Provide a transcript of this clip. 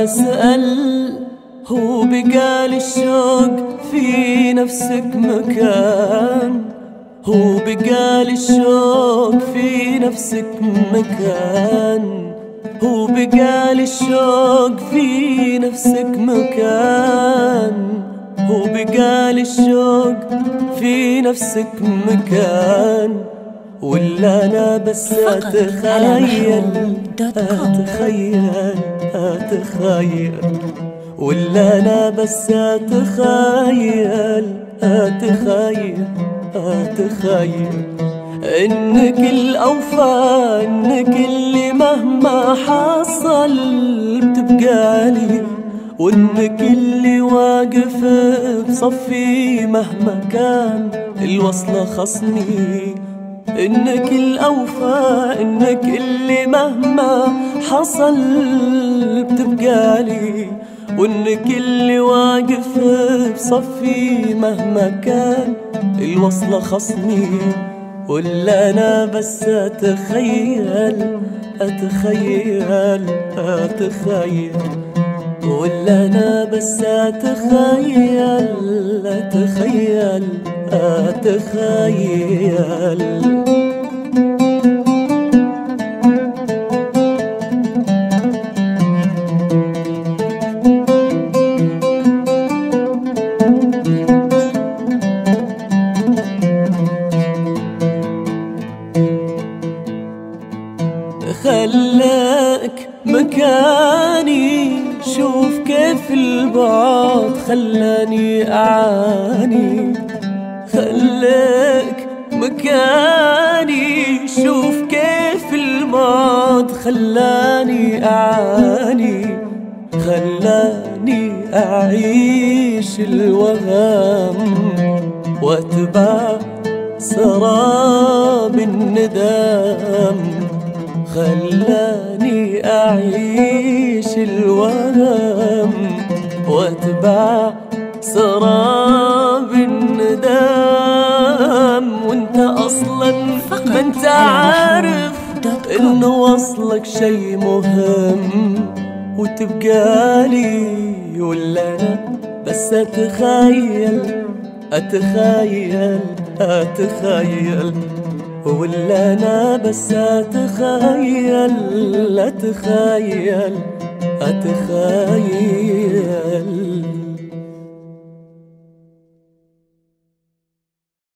بسأل هو بقال الشوق في نفسك مكان هو بقال الشوق في نفسك مكان هو بقال الشوق في نفسك مكان هو بقال الشوق في نفسك مكان ولا انا بس اتخيل اتخيل اتخيل ولا انا بس اتخيل اتخيل اتخيل انك الاوفى انك اللي مهما حصل بتبقى لي وانك اللي واقف بصفي مهما كان الوصلة خصني انك الاوفى انك اللي مهما حصل بتبقى لي وانك اللي واقف بصفي مهما كان الوصلة خصني ولا انا بس اتخيل اتخيل اتخيل ولا انا بس اتخيل اتخيل اتخيل خلاك مكاني شوف كيف البعد خلاني أعاني خلاك مكاني شوف كيف الماض خلاني أعاني خلاني أعيش الوهم واتبع سراب الندم خلاني أعيش الوهم واتبع سراب الندم وانت أصلا ما انت عارف انه وصلك شي مهم وتبقى لي ولا انا بس اتخيل اتخيل اتخيل ولا انا بس اتخيل اتخيل اتخيل